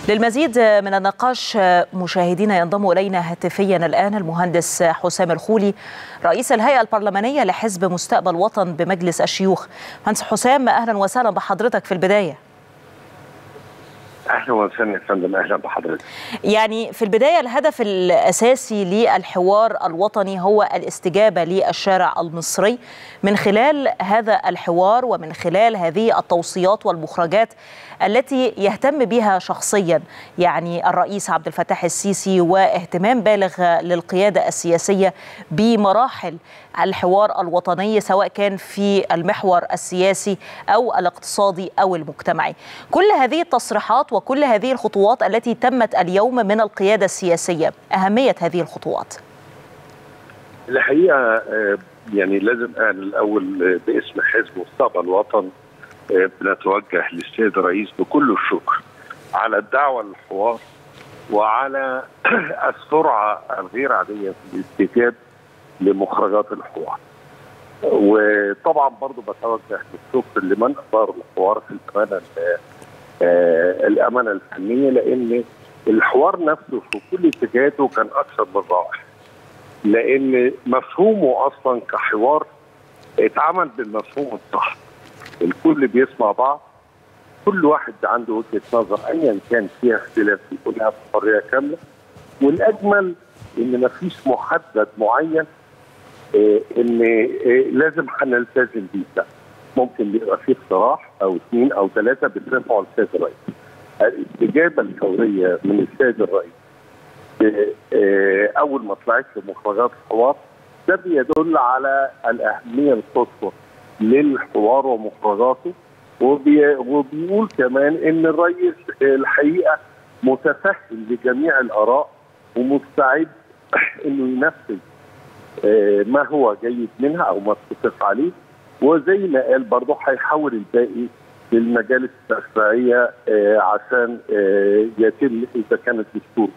للمزيد من النقاش مشاهدينا ينضم الينا هاتفيا الان المهندس حسام الخولي رئيس الهيئه البرلمانيه لحزب مستقبل وطن بمجلس الشيوخ. مهندس حسام اهلا وسهلا بحضرتك في البدايه. اهلا وسهلا يا فندم اهلا بحضرتك. يعني في البدايه الهدف الاساسي للحوار الوطني هو الاستجابه للشارع المصري من خلال هذا الحوار ومن خلال هذه التوصيات والمخرجات التي يهتم بها شخصيا يعني الرئيس عبد الفتاح السيسي واهتمام بالغ للقياده السياسيه بمراحل الحوار الوطني سواء كان في المحور السياسي او الاقتصادي او المجتمعي. كل هذه التصريحات وكل هذه الخطوات التي تمت اليوم من القياده السياسيه، اهميه هذه الخطوات. الحقيقه يعني لازم انا الاول باسم حزب مستقبل وطن بنتوجه للسيد الرئيس بكل الشكر على الدعوه للحوار وعلى السرعه الغير عاديه في الاستجابه لمخرجات الحوار. وطبعا برضو بتوجه بالشكر لمن ادار الحوار في الامانه الامانه الفنيه لان الحوار نفسه في كل اتجاهاته كان اكثر من رائع. لان مفهومه اصلا كحوار اتعمل بالمفهوم الصح. الكل بيسمع بعض كل واحد عنده وجهه نظر ايا كان فيها اختلاف يقولها بحريه كامله والاجمل ان ما فيش محدد معين إيه ان إيه لازم هنلتزم بيه ده ممكن يبقى في اقتراح او اثنين او ثلاثه بيترفعوا للسيد الرئيس الاستجابه الفوريه من السيد الرئيس إيه اول ما طلعت مخرجات الحوار ده بيدل على الاهميه القصوى للحوار ومخرجاته وبي وبيقول كمان ان الرئيس الحقيقه متفهم لجميع الاراء ومستعد انه ينفذ ما هو جيد منها او ما اتفق عليه وزي ما قال برضه هيحول الباقي للمجالس التشريعيه عشان يتم اذا كانت دستور.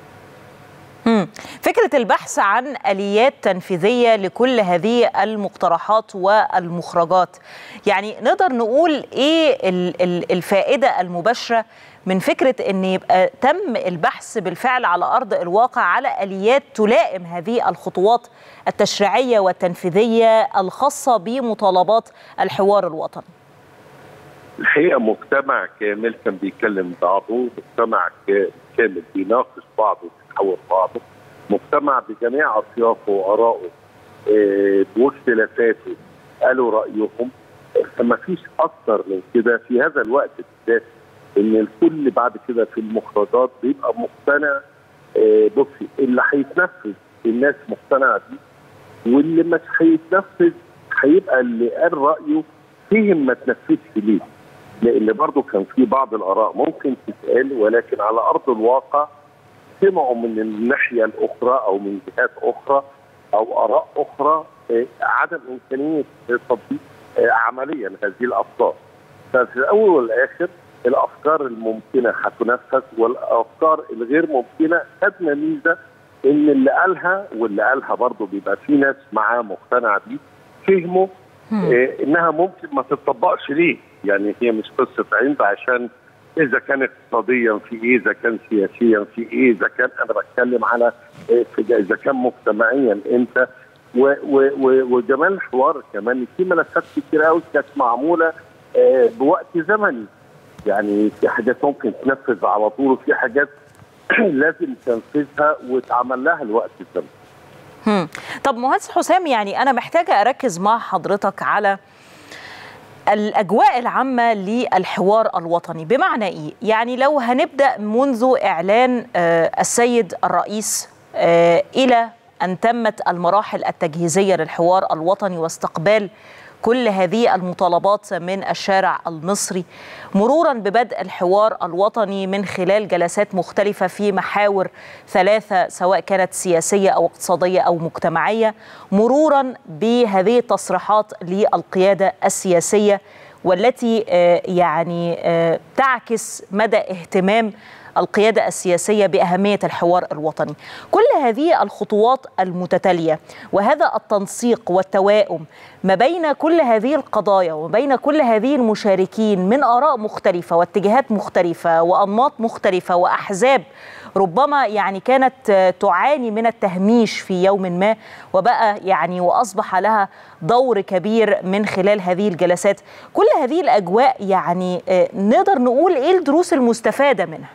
فكرة البحث عن آليات تنفيذية لكل هذه المقترحات والمخرجات يعني نقدر نقول إيه الفائدة المباشرة من فكرة أن يبقى تم البحث بالفعل على أرض الواقع على آليات تلائم هذه الخطوات التشريعية والتنفيذية الخاصة بمطالبات الحوار الوطني الحقيقة مجتمع كامل كان بيكلم بعضه مجتمع كامل بيناقش بعضه وبيحاور بعضه مجتمع بجميع اطيافه وارائه إيه واختلافاته قالوا رايهم فما فيش اكثر من كده في هذا الوقت بالذات ان الكل بعد كده في المخرجات بيبقى مقتنع إيه بصي اللي هيتنفذ الناس مقتنعه بيه واللي مش هيتنفذ هيبقى اللي قال رايه فهم ما تنفذش ليه لان برضه كان في بعض الاراء ممكن تتقال ولكن على ارض الواقع سمعوا من الناحيه الاخرى او من جهات اخرى او اراء اخرى عدم امكانيه تطبيق عمليا هذه الافكار. ففي الاول والاخر الافكار الممكنه هتنفذ والافكار الغير ممكنه خدنا ميزه ان اللي قالها واللي قالها برضه بيبقى في ناس معاه مقتنع بيه فهموا إيه انها ممكن ما تطبقش ليه؟ يعني هي مش قصه عند عشان اذا كان اقتصاديا في ايه اذا كان سياسيا في ايه اذا كان انا بتكلم على إيه اذا كان مجتمعيا انت وجمال الحوار كمان في ملفات كتير قوي كانت معموله اه بوقت زمني يعني في حاجات ممكن تنفذ على طول وفي حاجات لازم تنفذها وتعمل لها الوقت الزمني. طب مهندس حسام يعني انا محتاجه اركز مع حضرتك على الاجواء العامه للحوار الوطني بمعنى ايه يعني لو هنبدا منذ اعلان السيد الرئيس الى ان تمت المراحل التجهيزيه للحوار الوطني واستقبال كل هذه المطالبات من الشارع المصري مرورا ببدء الحوار الوطني من خلال جلسات مختلفه في محاور ثلاثه سواء كانت سياسيه او اقتصاديه او مجتمعيه مرورا بهذه التصريحات للقياده السياسيه والتي يعني تعكس مدى اهتمام القيادة السياسية بأهمية الحوار الوطني كل هذه الخطوات المتتالية وهذا التنسيق والتوائم ما بين كل هذه القضايا وبين كل هذه المشاركين من آراء مختلفة واتجاهات مختلفة وأنماط مختلفة وأحزاب ربما يعني كانت تعاني من التهميش في يوم ما وبقى يعني واصبح لها دور كبير من خلال هذه الجلسات كل هذه الاجواء يعني نقدر نقول ايه الدروس المستفاده منها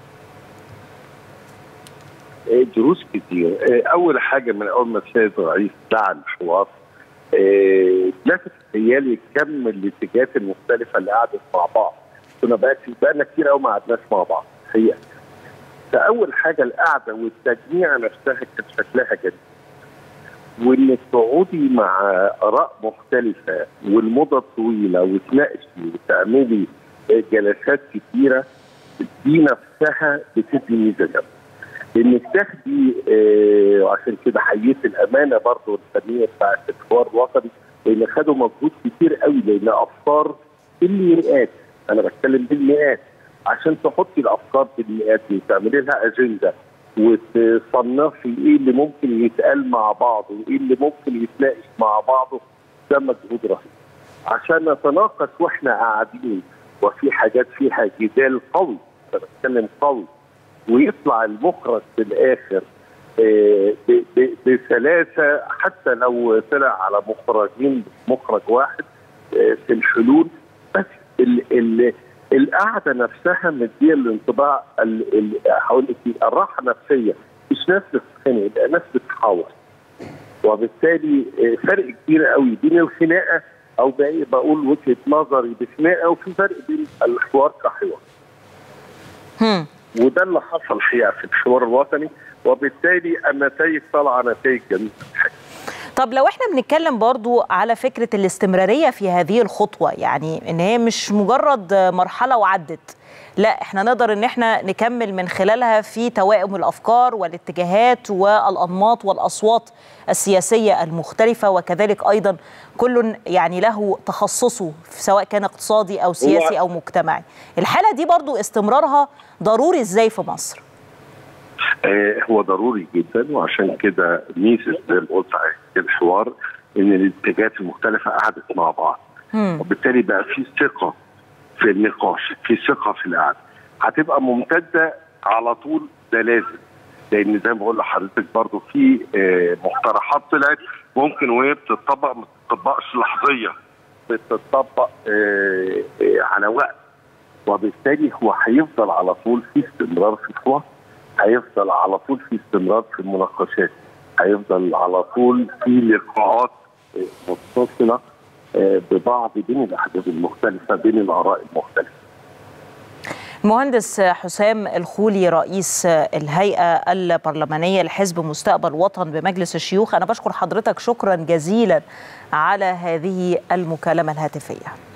دروس كتير اول حاجه من اول ما السيد الرئيس دعا الحوار لفت خيالي كم الاتجاهات المختلفه اللي قعدت مع بعض كنا بقى بقالنا كتير قوي ما قعدناش مع بعض حقيقه فاول حاجه القعده والتجميع نفسها كان شكلها جميل وانك تقعدي مع اراء مختلفه والمده طويله وتناقشي وتعملي جلسات كتيره دي نفسها بتدي ميزه جامده انك تاخدي آه وعشان كده حييت الامانه برضه الفنيه بتاعت الحوار الوطني لان خدوا مجهود كتير قوي لان افكار بالمئات انا بتكلم بالمئات عشان تحطي الافكار بالمئات وتعملي لها اجنده وتصنفي ايه اللي ممكن يتقال مع بعض وايه اللي ممكن يتناقش مع بعضه ده مجهود رهيب عشان نتناقش واحنا قاعدين وفي حاجات فيها جدال قوي انا بتكلم قوي ويطلع المخرج في الاخر بسلاسه حتى لو طلع على مخرجين مخرج واحد في الحلول بس ال ال القعده نفسها مديه الانطباع هقول لك الراحه النفسيه مش ناس بتتخانق ده ناس بتحاور وبالتالي فرق كبير قوي بين الخناقه او بقول وجهه نظري بخناقه وفي فرق بين الحوار كحوار. وده اللي حصل الحقيقه في الحوار الوطني وبالتالي النتائج طالعه نتائج جميله طب لو احنا بنتكلم برضو على فكرة الاستمرارية في هذه الخطوة يعني ان هي مش مجرد مرحلة وعدت لا احنا نقدر ان احنا نكمل من خلالها في توائم الافكار والاتجاهات والانماط والاصوات السياسيه المختلفه وكذلك ايضا كل يعني له تخصصه سواء كان اقتصادي او سياسي او مجتمعي الحاله دي برضو استمرارها ضروري ازاي في مصر آه هو ضروري جدا وعشان كده ميزه زي ما قلت الحوار ان الاتجاهات المختلفه قعدت مع بعض مم. وبالتالي بقى في ثقه في النقاش في ثقه في القعده هتبقى ممتده على طول ده لازم لان زي ما بقول لحضرتك برضو في آه مقترحات طلعت ممكن وهي بتطبق ما بتطبقش لحظيه بتطبق آه آه على وقت وبالتالي هو هيفضل على طول في استمرار في الحوار هيفضل على طول في استمرار في المناقشات هيفضل على طول في لقاءات متصله ببعض بين الاحزاب المختلفه بين الاراء المختلفه. المهندس حسام الخولي رئيس الهيئه البرلمانيه لحزب مستقبل وطن بمجلس الشيوخ انا بشكر حضرتك شكرا جزيلا على هذه المكالمه الهاتفيه.